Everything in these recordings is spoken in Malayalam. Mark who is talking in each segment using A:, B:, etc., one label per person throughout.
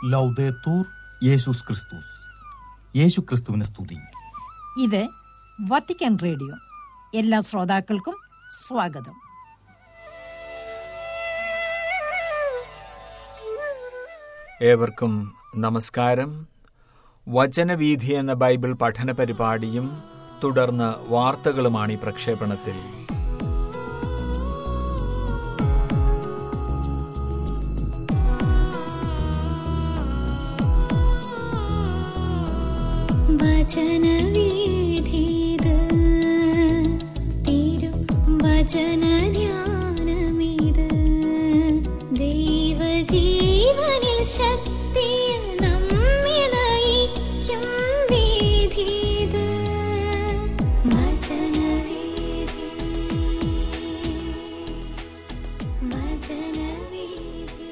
A: ലൗദേത്തൂർ യേശുസ് ക്രിസ്തുസ് യേശു ക്രിസ്തുവിനെ സ്തുതി
B: ഇത് വത്തിക്കാൻ റേഡിയോ എല്ലാ ശ്രോതാക്കൾക്കും സ്വാഗതം
C: ഏവർക്കും നമസ്കാരം വചനവീഥി എന്ന ബൈബിൾ പഠന പരിപാടിയും തുടർന്ന് വാർത്തകളുമാണ് ഈ പ്രക്ഷേപണത്തിൽ
D: വചനവീഥിത് തിരു വചനധ്യാനമിത് ദൈവജീവനിൽ ശക്തിയിൽ നമ്മെ നയിക്കും വീഥിത് വചനവീഥി വചനവീഥി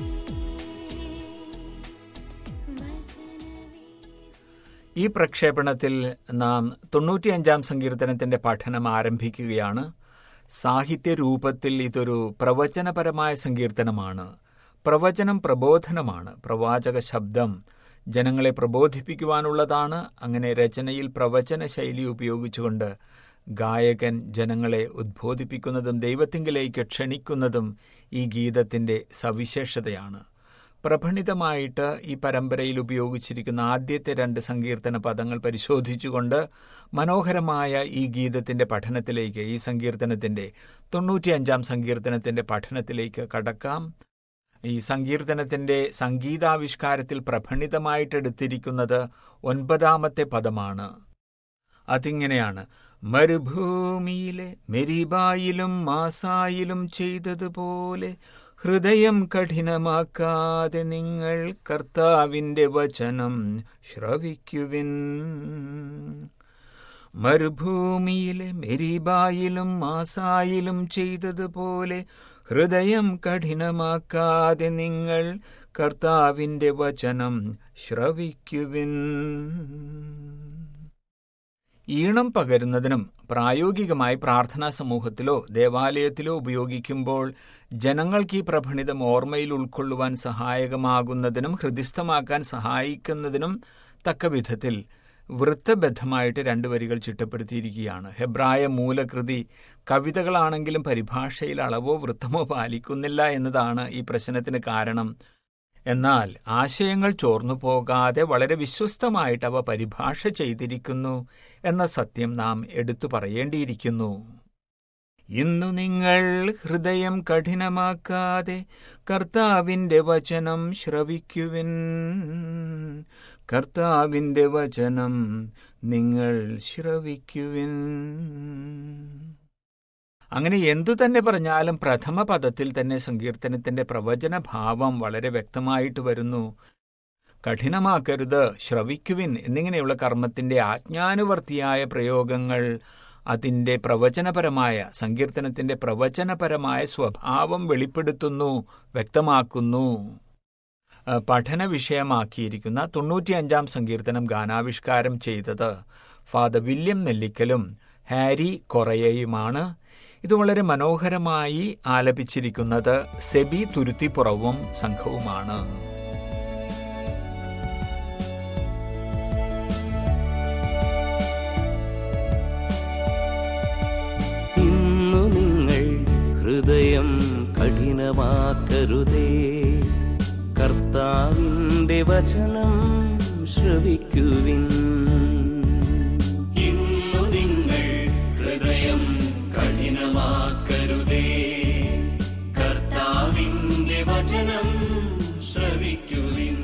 D: വചനവീഥി
C: ഈ പ്രക്ഷേപണത്തിൽ നാം തൊണ്ണൂറ്റിയഞ്ചാം സങ്കീർത്തനത്തിന്റെ പഠനം ആരംഭിക്കുകയാണ് സാഹിത്യ രൂപത്തിൽ ഇതൊരു പ്രവചനപരമായ സങ്കീർത്തനമാണ് പ്രവചനം പ്രബോധനമാണ് പ്രവാചക ശബ്ദം ജനങ്ങളെ പ്രബോധിപ്പിക്കുവാനുള്ളതാണ് അങ്ങനെ രചനയിൽ പ്രവചന ശൈലി ഉപയോഗിച്ചുകൊണ്ട് ഗായകൻ ജനങ്ങളെ ഉദ്ബോധിപ്പിക്കുന്നതും ദൈവത്തിങ്കിലേക്ക് ക്ഷണിക്കുന്നതും ഈ ഗീതത്തിന്റെ സവിശേഷതയാണ് പ്രഭണിതമായിട്ട് ഈ പരമ്പരയിൽ ഉപയോഗിച്ചിരിക്കുന്ന ആദ്യത്തെ രണ്ട് സങ്കീർത്തന പദങ്ങൾ പരിശോധിച്ചുകൊണ്ട് മനോഹരമായ ഈ ഗീതത്തിന്റെ പഠനത്തിലേക്ക് ഈ സങ്കീർത്തനത്തിന്റെ തൊണ്ണൂറ്റിയഞ്ചാം സങ്കീർത്തനത്തിന്റെ പഠനത്തിലേക്ക് കടക്കാം ഈ സങ്കീർത്തനത്തിന്റെ സംഗീതാവിഷ്കാരത്തിൽ പ്രഭണിതമായിട്ട് എടുത്തിരിക്കുന്നത് ഒൻപതാമത്തെ പദമാണ് അതിങ്ങനെയാണ് മരുഭൂമിയിലെ മെരിബായിലും മാസായിലും ചെയ്തതുപോലെ ഹൃദയം കഠിനമാക്കാതെ നിങ്ങൾ കർത്താവിന്റെ വചനം ശ്രവിക്കുവിൻ മരുഭൂമിയിലെ മെരിബായിലും മാസായിലും ചെയ്തതുപോലെ ഹൃദയം കഠിനമാക്കാതെ നിങ്ങൾ കർത്താവിന്റെ വചനം ശ്രവിക്കുവിൻ ഈണം പകരുന്നതിനും പ്രായോഗികമായി പ്രാർത്ഥനാ സമൂഹത്തിലോ ദേവാലയത്തിലോ ഉപയോഗിക്കുമ്പോൾ ജനങ്ങൾക്ക് ഈ പ്രഭണിതം ഓർമ്മയിൽ ഉൾക്കൊള്ളുവാൻ സഹായകമാകുന്നതിനും ഹൃദിസ്ഥമാക്കാൻ സഹായിക്കുന്നതിനും തക്ക വിധത്തിൽ വൃത്തബദ്ധമായിട്ട് രണ്ട് വരികൾ ചിട്ടപ്പെടുത്തിയിരിക്കുകയാണ് ഹെബ്രായ മൂലകൃതി കവിതകളാണെങ്കിലും പരിഭാഷയിൽ അളവോ വൃത്തമോ പാലിക്കുന്നില്ല എന്നതാണ് ഈ പ്രശ്നത്തിന് കാരണം എന്നാൽ ആശയങ്ങൾ ചോർന്നു പോകാതെ വളരെ വിശ്വസ്തമായിട്ട് അവ പരിഭാഷ ചെയ്തിരിക്കുന്നു എന്ന സത്യം നാം എടുത്തു പറയേണ്ടിയിരിക്കുന്നു ഇന്നു നിങ്ങൾ ഹൃദയം കഠിനമാക്കാതെ കർത്താവിന്റെ വചനം ശ്രവിക്കുവിൻ കർത്താവിന്റെ വചനം നിങ്ങൾ ശ്രവിക്കുവിൻ അങ്ങനെ എന്തു തന്നെ പറഞ്ഞാലും പ്രഥമ പദത്തിൽ തന്നെ സങ്കീർത്തനത്തിന്റെ പ്രവചന ഭാവം വളരെ വ്യക്തമായിട്ട് വരുന്നു കഠിനമാക്കരുത് ശ്രവിക്കുവിൻ എന്നിങ്ങനെയുള്ള കർമ്മത്തിന്റെ ആജ്ഞാനുവർത്തിയായ പ്രയോഗങ്ങൾ അതിന്റെ പ്രവചനപരമായ സങ്കീർത്തനത്തിന്റെ പ്രവചനപരമായ സ്വഭാവം വെളിപ്പെടുത്തുന്നു വ്യക്തമാക്കുന്നു പഠന വിഷയമാക്കിയിരിക്കുന്ന തൊണ്ണൂറ്റിയഞ്ചാം സങ്കീർത്തനം ഗാനാവിഷ്കാരം ചെയ്തത് ഫാദർ വില്യം നെല്ലിക്കലും ഹാരി കൊറയയുമാണ് ഇത് വളരെ മനോഹരമായി ആലപിച്ചിരിക്കുന്നത് സെബി തുരുത്തിപ്പുറവും സംഘവുമാണ്
E: ഇന്നു നിങ്ങൾ ഹൃദയം കഠിനമാക്കരുതേ കർത്താവിന്റെ വചനം ശ്രവിക്കുവിൻ ഇന്നു നിങ്ങൾ ഹൃദയം കഠിനമാക്കരുതേ കർത്താവിന്റെ വചനം ശ്രവിക്കുവിൻ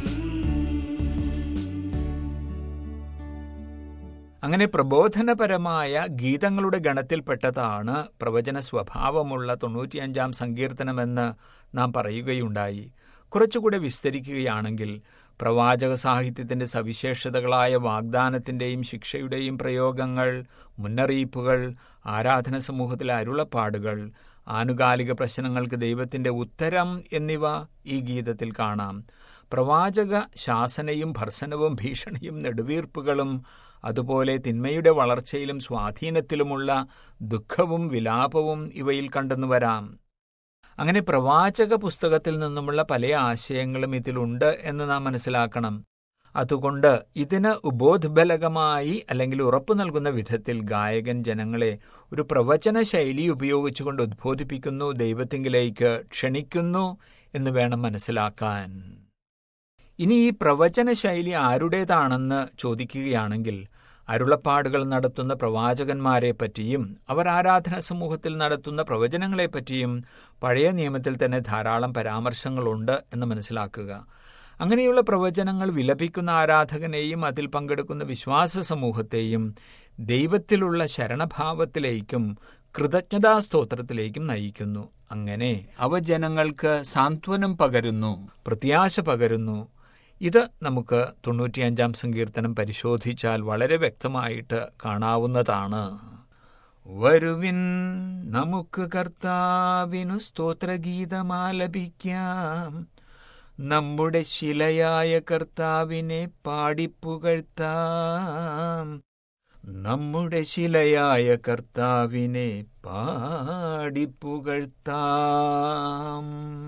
C: അങ്ങനെ പ്രബോധനപരമായ ഗീതങ്ങളുടെ ഗണത്തിൽപ്പെട്ടതാണ് പ്രവചന സ്വഭാവമുള്ള തൊണ്ണൂറ്റിയഞ്ചാം സങ്കീർത്തനമെന്ന് നാം പറയുകയുണ്ടായി കുറച്ചുകൂടെ വിസ്തരിക്കുകയാണെങ്കിൽ പ്രവാചക സാഹിത്യത്തിന്റെ സവിശേഷതകളായ വാഗ്ദാനത്തിന്റെയും ശിക്ഷയുടെയും പ്രയോഗങ്ങൾ മുന്നറിയിപ്പുകൾ ആരാധന സമൂഹത്തിലെ അരുളപ്പാടുകൾ ആനുകാലിക പ്രശ്നങ്ങൾക്ക് ദൈവത്തിന്റെ ഉത്തരം എന്നിവ ഈ ഗീതത്തിൽ കാണാം പ്രവാചക ശാസനയും ഭർസനവും ഭീഷണിയും നെടുവീർപ്പുകളും അതുപോലെ തിന്മയുടെ വളർച്ചയിലും സ്വാധീനത്തിലുമുള്ള ദുഃഖവും വിലാപവും ഇവയിൽ കണ്ടെന്നു വരാം അങ്ങനെ പ്രവാചക പുസ്തകത്തിൽ നിന്നുമുള്ള പല ആശയങ്ങളും ഇതിലുണ്ട് എന്ന് നാം മനസ്സിലാക്കണം അതുകൊണ്ട് ഇതിന് ഉബോധബലകമായി അല്ലെങ്കിൽ ഉറപ്പു നൽകുന്ന വിധത്തിൽ ഗായകൻ ജനങ്ങളെ ഒരു പ്രവചന ശൈലി ഉപയോഗിച്ചുകൊണ്ട് ഉദ്ബോധിപ്പിക്കുന്നു ദൈവത്തിങ്കിലേക്ക് ക്ഷണിക്കുന്നു എന്ന് വേണം മനസ്സിലാക്കാൻ ഇനി ഈ പ്രവചന ശൈലി ആരുടേതാണെന്ന് ചോദിക്കുകയാണെങ്കിൽ അരുളപ്പാടുകൾ നടത്തുന്ന പ്രവാചകന്മാരെ പറ്റിയും അവർ ആരാധന സമൂഹത്തിൽ നടത്തുന്ന പ്രവചനങ്ങളെപ്പറ്റിയും പഴയ നിയമത്തിൽ തന്നെ ധാരാളം പരാമർശങ്ങളുണ്ട് എന്ന് മനസ്സിലാക്കുക അങ്ങനെയുള്ള പ്രവചനങ്ങൾ വിലപിക്കുന്ന ആരാധകനെയും അതിൽ പങ്കെടുക്കുന്ന വിശ്വാസ സമൂഹത്തെയും ദൈവത്തിലുള്ള ശരണഭാവത്തിലേക്കും കൃതജ്ഞതാസ്തോത്രത്തിലേക്കും നയിക്കുന്നു അങ്ങനെ അവ ജനങ്ങൾക്ക് സാന്ത്വനം പകരുന്നു പ്രത്യാശ പകരുന്നു ഇത് നമുക്ക് തൊണ്ണൂറ്റിയഞ്ചാം സങ്കീർത്തനം പരിശോധിച്ചാൽ വളരെ വ്യക്തമായിട്ട് കാണാവുന്നതാണ് വരുവിൻ നമുക്ക് കർത്താവിനു സ്തോത്രഗീതമാലപിക്കാം നമ്മുടെ ശിലയായ കർത്താവിനെ പാടിപ്പുകഴ്ത്താം നമ്മുടെ ശിലയായ കർത്താവിനെ പാടിപ്പുകഴ്ത്താം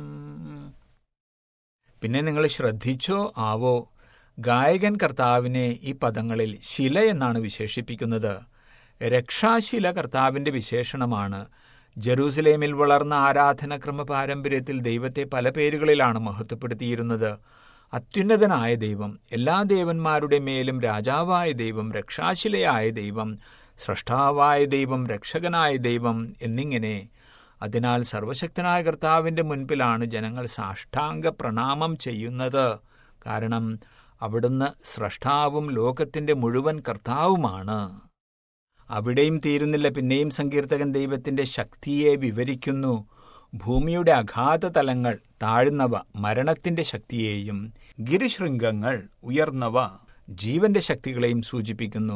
C: പിന്നെ നിങ്ങൾ ശ്രദ്ധിച്ചോ ആവോ ഗായകൻ കർത്താവിനെ ഈ പദങ്ങളിൽ ശില എന്നാണ് വിശേഷിപ്പിക്കുന്നത് രക്ഷാശില കർത്താവിന്റെ വിശേഷണമാണ് ജെറൂസലേമിൽ വളർന്ന ആരാധനക്രമ പാരമ്പര്യത്തിൽ ദൈവത്തെ പല പേരുകളിലാണ് മഹത്വപ്പെടുത്തിയിരുന്നത് അത്യുന്നതനായ ദൈവം എല്ലാ ദേവന്മാരുടെ മേലും രാജാവായ ദൈവം രക്ഷാശിലയായ ദൈവം സ്രഷ്ടാവായ ദൈവം രക്ഷകനായ ദൈവം എന്നിങ്ങനെ അതിനാൽ സർവശക്തനായ കർത്താവിന്റെ മുൻപിലാണ് ജനങ്ങൾ സാഷ്ടാംഗ പ്രണാമം ചെയ്യുന്നത് കാരണം അവിടുന്ന് സ്രഷ്ടാവും ലോകത്തിന്റെ മുഴുവൻ കർത്താവുമാണ് അവിടെയും തീരുന്നില്ല പിന്നെയും സങ്കീർത്തകൻ ദൈവത്തിന്റെ ശക്തിയെ വിവരിക്കുന്നു ഭൂമിയുടെ അഗാധ തലങ്ങൾ താഴ്ന്നവ മരണത്തിന്റെ ശക്തിയെയും ഗിരിശൃംഗങ്ങൾ ഉയർന്നവ ജീവന്റെ ശക്തികളെയും സൂചിപ്പിക്കുന്നു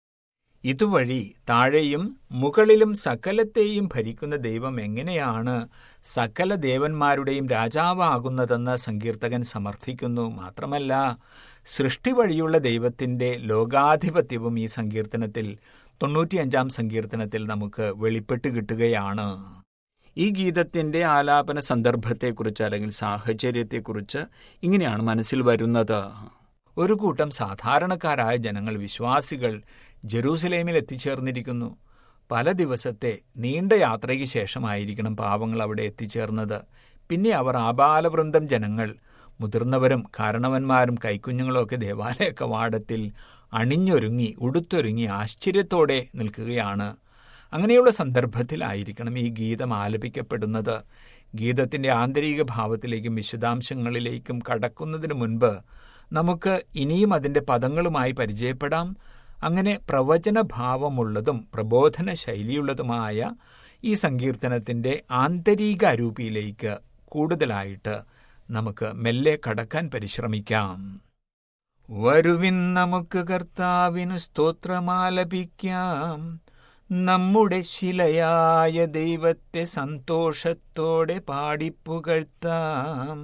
C: ഇതുവഴി താഴെയും മുകളിലും സകലത്തെയും ഭരിക്കുന്ന ദൈവം എങ്ങനെയാണ് സകല ദേവന്മാരുടെയും രാജാവാകുന്നതെന്ന് സങ്കീർത്തകൻ സമർത്ഥിക്കുന്നു മാത്രമല്ല സൃഷ്ടി വഴിയുള്ള ദൈവത്തിന്റെ ലോകാധിപത്യവും ഈ സങ്കീർത്തനത്തിൽ തൊണ്ണൂറ്റിയഞ്ചാം സങ്കീർത്തനത്തിൽ നമുക്ക് വെളിപ്പെട്ട് കിട്ടുകയാണ് ഈ ഗീതത്തിന്റെ ആലാപന സന്ദർഭത്തെക്കുറിച്ച് അല്ലെങ്കിൽ സാഹചര്യത്തെക്കുറിച്ച് ഇങ്ങനെയാണ് മനസ്സിൽ വരുന്നത് ഒരു കൂട്ടം സാധാരണക്കാരായ ജനങ്ങൾ വിശ്വാസികൾ ജെറൂസലേമിൽ എത്തിച്ചേർന്നിരിക്കുന്നു പല ദിവസത്തെ നീണ്ട യാത്രയ്ക്ക് ശേഷമായിരിക്കണം പാവങ്ങൾ അവിടെ എത്തിച്ചേർന്നത് പിന്നെ അവർ ആബാലവൃന്ദം ജനങ്ങൾ മുതിർന്നവരും കാരണവന്മാരും കൈക്കുഞ്ഞുങ്ങളും ഒക്കെ ദേവാലയ കവാടത്തിൽ അണിഞ്ഞൊരുങ്ങി ഉടുത്തൊരുങ്ങി ആശ്ചര്യത്തോടെ നിൽക്കുകയാണ് അങ്ങനെയുള്ള സന്ദർഭത്തിലായിരിക്കണം ഈ ഗീതം ആലപിക്കപ്പെടുന്നത് ഗീതത്തിന്റെ ആന്തരിക ഭാവത്തിലേക്കും വിശദാംശങ്ങളിലേക്കും കടക്കുന്നതിന് മുൻപ് നമുക്ക് ഇനിയും അതിന്റെ പദങ്ങളുമായി പരിചയപ്പെടാം അങ്ങനെ പ്രവചനഭാവമുള്ളതും പ്രബോധന ശൈലിയുള്ളതുമായ ഈ സങ്കീർത്തനത്തിന്റെ ആന്തരിക അരൂപിയിലേക്ക് കൂടുതലായിട്ട് നമുക്ക് മെല്ലെ കടക്കാൻ പരിശ്രമിക്കാം വരുവിൻ നമുക്ക് കർത്താവിന് സ്തോത്രമാലപിക്കാം നമ്മുടെ ശിലയായ ദൈവത്തെ സന്തോഷത്തോടെ പാടിപ്പുകഴ്ത്താം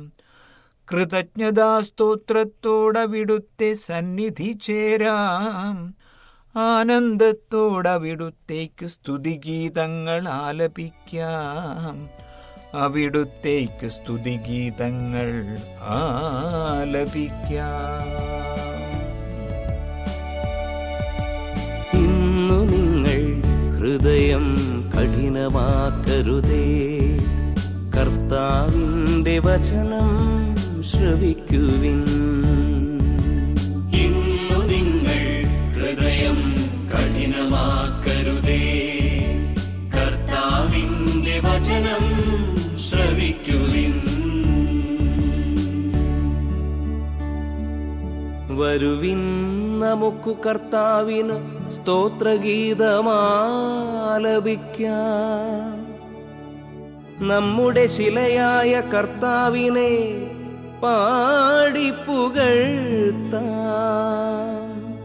C: കൃതജ്ഞതാസ്തോത്രത്തോടവിടുത്തെ സന്നിധി ചേരാം ആനന്ദത്തോടവിടുത്തേക്ക് സ്തുതിഗീതങ്ങൾ ആലപിക്കാം അവിടുത്തേക്ക് സ്തുതിഗീതങ്ങൾ ആലപിക്കാം
E: ഇന്നു നിങ്ങൾ ഹൃദയം കഠിനമാക്കരുതേ കർത്താവിന്റെ വചനം ശ്രവിക്കുവിൻ
F: ഇന്നു നിങ്ങൾ ഹൃദയം കഠിനമാക്കരുതേ കർത്താവിന്റെ വചനം ശ്രവിക്കുവിൻ
E: വരുവിൻ നമുക്കു കർത്താവിന് സ്തോത്രഗീതമാലപിക്കാം നമ്മുടെ ശിലയായ കർത്താവിനെ പാടിപ്പുകഴ്ത്താം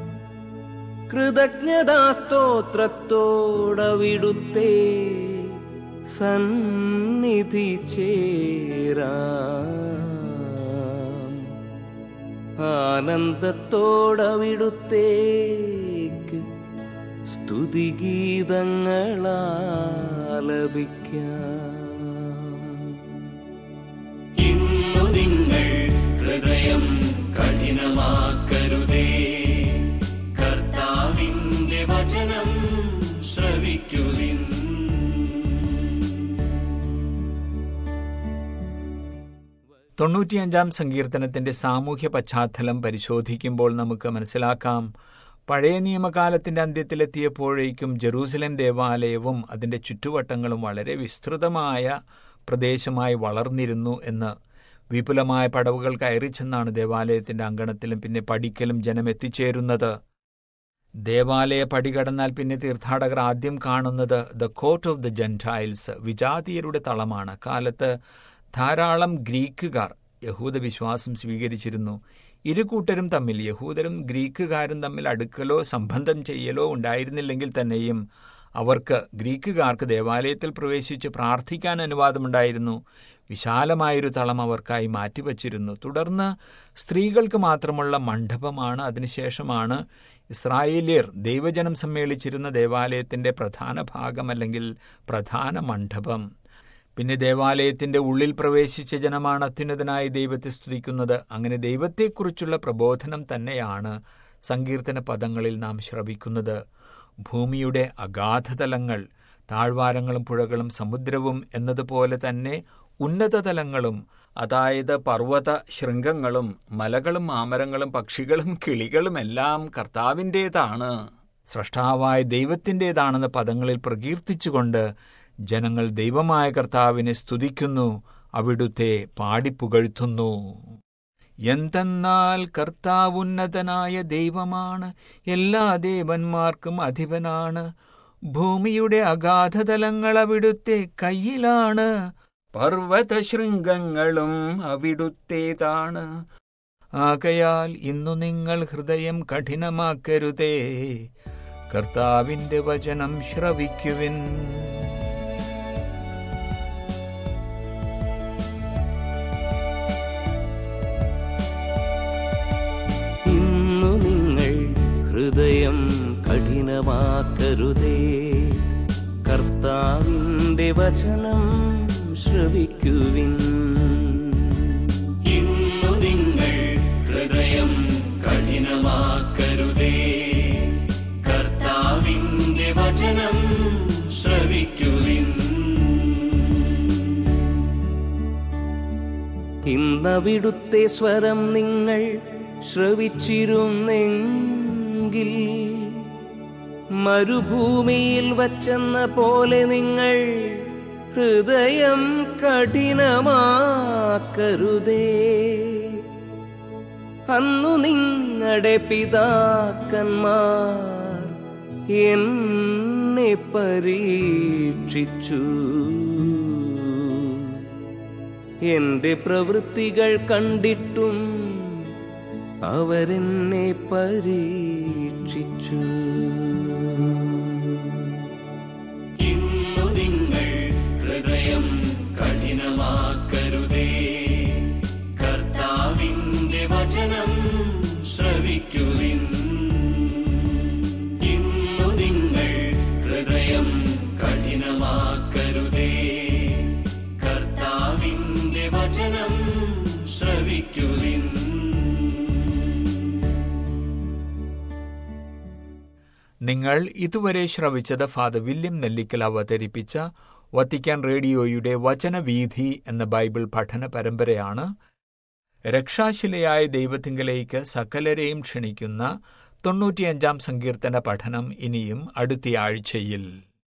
E: കൃതജ്ഞതാസ്തോത്രത്തോടവിടുത്തെ സന്നിധി ചേരാം ആനന്ദത്തോടവിടുത്തേക്ക് സ്തുതിഗീതങ്ങളാലപിക്കാം
F: ഹൃദയം കഠിനമാക്കരുതേ കർത്താവിന്റെ വചനം ശ്രവിക്കുവിൻ
C: തൊണ്ണൂറ്റിയഞ്ചാം സങ്കീർത്തനത്തിന്റെ സാമൂഹ്യ പശ്ചാത്തലം പരിശോധിക്കുമ്പോൾ നമുക്ക് മനസ്സിലാക്കാം പഴയ നിയമകാലത്തിന്റെ അന്ത്യത്തിലെത്തിയപ്പോഴേക്കും ജെറൂസലേം ദേവാലയവും അതിന്റെ ചുറ്റുവട്ടങ്ങളും വളരെ വിസ്തൃതമായ പ്രദേശമായി വളർന്നിരുന്നു എന്ന് വിപുലമായ പടവുകൾ കയറി ചെന്നാണ് ദേവാലയത്തിന്റെ അങ്കണത്തിലും പിന്നെ പടിക്കലും ജനം എത്തിച്ചേരുന്നത് ദേവാലയ പടി കടന്നാൽ പിന്നെ തീർത്ഥാടകർ ആദ്യം കാണുന്നത് the court of the gentiles വിജാതീയരുടെ തളമാണ് കാലത്ത് ധാരാളം ഗ്രീക്കുകാർ യഹൂദ വിശ്വാസം സ്വീകരിച്ചിരുന്നു ഇരു കൂട്ടരും തമ്മിൽ യഹൂദരും ഗ്രീക്കുകാരും തമ്മിൽ അടുക്കലോ സംബന്ധം ചെയ്യലോ ഉണ്ടായിരുന്നില്ലെങ്കിൽ തന്നെയും അവർക്ക് ഗ്രീക്കുകാർക്ക് ദേവാലയത്തിൽ പ്രവേശിച്ച് പ്രാർത്ഥിക്കാൻ അനുവാദമുണ്ടായിരുന്നു വിശാലമായൊരു തളം അവർക്കായി മാറ്റിവച്ചിരുന്നു തുടർന്ന് സ്ത്രീകൾക്ക് മാത്രമുള്ള മണ്ഡപമാണ് അതിനുശേഷമാണ് ഇസ്രായേലിയർ ദൈവജനം സമ്മേളിച്ചിരുന്ന ദേവാലയത്തിന്റെ പ്രധാന ഭാഗം അല്ലെങ്കിൽ പ്രധാന മണ്ഡപം പിന്നെ ദേവാലയത്തിന്റെ ഉള്ളിൽ പ്രവേശിച്ച ജനമാണ് അത്യുന്നതനായ ദൈവത്തെ സ്തുതിക്കുന്നത് അങ്ങനെ ദൈവത്തെക്കുറിച്ചുള്ള പ്രബോധനം തന്നെയാണ് സങ്കീർത്തന പദങ്ങളിൽ നാം ശ്രവിക്കുന്നത് ഭൂമിയുടെ അഗാധതലങ്ങൾ താഴ്വാരങ്ങളും പുഴകളും സമുദ്രവും എന്നതുപോലെ തന്നെ ഉന്നതതലങ്ങളും അതായത് പർവ്വത ശൃംഗങ്ങളും മലകളും മാമരങ്ങളും പക്ഷികളും കിളികളുമെല്ലാം കർത്താവിൻ്റേതാണ് സ്രഷ്ടാവായ ദൈവത്തിൻ്റേതാണെന്ന് പദങ്ങളിൽ പ്രകീർത്തിച്ചുകൊണ്ട് ജനങ്ങൾ ദൈവമായ കർത്താവിനെ സ്തുതിക്കുന്നു അവിടുത്തെ പാടിപ്പുകഴ്ത്തുന്നു എന്തെന്നാൽ കർത്താവുന്നതനായ ദൈവമാണ് എല്ലാ ദേവന്മാർക്കും അധിപനാണ് ഭൂമിയുടെ അഗാധതലങ്ങൾ അവിടുത്തെ കയ്യിലാണ് പർവ്വതശൃംഗങ്ങളും അവിടുത്തേതാണ് ആകയാൽ ഇന്നു നിങ്ങൾ ഹൃദയം കഠിനമാക്കരുതേ കർത്താവിന്റെ വചനം ശ്രവിക്കുവിൻ
E: ഇന്നു നിങ്ങൾ ഹൃദയം കഠിനമാക്കരുതേ കർത്താവിന്റെ വചനം ശ്രവിക്കുവിൻ
F: ഇന്നു നിങ്ങൾ ഹൃദയം കഠിനമാക്കരുതേ കർത്താവിന്റെ വചനം ശ്രവിക്കുവിൻ
E: ഇന്നവിടുത്തെ സ്വരം നിങ്ങൾ ശ്രവിച്ചിരുന്നെങ്കിൽ മരുഭൂമിയിൽ വച്ചെന്ന പോലെ നിങ്ങൾ ഹൃദയം കഠിനമാക്കരുതേ അന്നു നിങ്ങളുടെ പിതാക്കന്മാർ എന്നെ പരീക്ഷിച്ചു എന്റെ പ്രവൃത്തികൾ കണ്ടിട്ടും അവരെന്നെ പരീക്ഷിച്ചു
F: ഇന്നു നിങ്ങൾ ഹൃദയം കഠിനമാക്കരുതേ കർത്താവിന്റെ വചനം ശ്രവിക്കുവിൻ ഇന്നു നിങ്ങൾ ഹൃദയം കഠിനമാക്കരുതേ കർത്താവിന്റെ വചനം ശ്രവിക്കുവിൻ
C: നിങ്ങൾ ഇതുവരെ ശ്രവിച്ചത് ഫാദർ വില്യം നെല്ലിക്കൽ അവതരിപ്പിച്ച വത്തിക്കാൻ റേഡിയോയുടെ വചനവീഥി എന്ന ബൈബിൾ പഠന പരമ്പരയാണ് രക്ഷാശിലയായ ദൈവത്തിങ്കലേക്ക് സകലരെയും ക്ഷണിക്കുന്ന തൊണ്ണൂറ്റിയഞ്ചാം സങ്കീർത്തന പഠനം ഇനിയും അടുത്തയാഴ്ചയിൽ